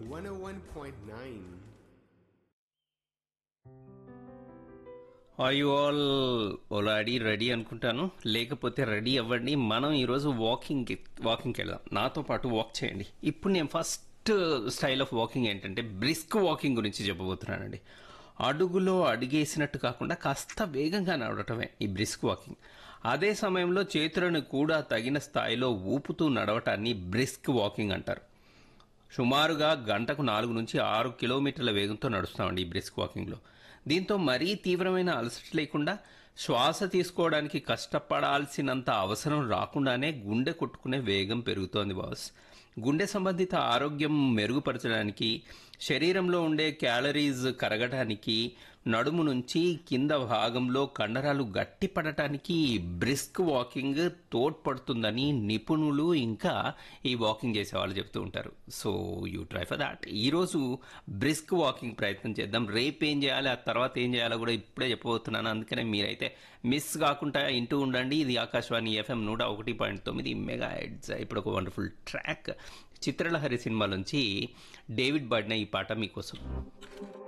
101.9. Are you all already ready అనుకుంటాను లేకపోతే ready అవ్వండి మనం ఈరోజు వాకింగ్ వాకింగ్కి వెళ్దాం నాతో పాటు వాక్ చేయండి ఇప్పుడు నేను ఫస్ట్ స్టైల్ ఆఫ్ వాకింగ్ ఏంటంటే బ్రిస్క్ వాకింగ్ గురించి చెప్పబోతున్నానండి అడుగులో అడిగేసినట్టు కాకుండా కాస్త వేగంగా నడవటమే ఈ బ్రిస్క్ వాకింగ్ అదే సమయంలో చేతులను కూడా తగిన స్థాయిలో ఊపుతూ నడవటాన్ని బ్రిస్క్ వాకింగ్ అంటారు సుమారుగా గంటకు నాలుగు నుంచి ఆరు కిలోమీటర్ల వేగంతో నడుస్తామండి ఈ బ్రిస్క్ వాకింగ్లో దీంతో మరీ తీవ్రమైన అలసట లేకుండా శ్వాస తీసుకోవడానికి కష్టపడాల్సినంత అవసరం రాకుండానే గుండె కొట్టుకునే వేగం పెరుగుతోంది బాస్ గుండె సంబంధిత ఆరోగ్యం మెరుగుపరచడానికి శరీరంలో ఉండే క్యాలరీస్ కరగటానికి నడుము నుంచి కింద భాగంలో కండరాలు గట్టిపడటానికి బ్రిస్క్ వాకింగ్ తోడ్పడుతుందని నిపుణులు ఇంకా ఈ వాకింగ్ చేసే వాళ్ళు చెప్తూ ఉంటారు so you try for that ఈరోజు బ్రిస్క్ వాకింగ్ ప్రయత్నం చేద్దాం రేపు ఏం చేయాలి ఆ తర్వాత ఏం చేయాలో కూడా ఇప్పుడే చెప్పబోతున్నాను అందుకనే మీరైతే మిస్ కాకుండా ఇంటూ ఉండండి ఇది ఆకాశవాణి ఎఫ్ఎం నూట ఒకటి పాయింట్ తొమ్మిది మెగా హెడ్స్ ఇప్పుడు ఒక వండర్ఫుల్ ట్రాక్ చిత్రలహరి సినిమా నుంచి డేవిడ్ బాడిన ఈ పాట మీకోసం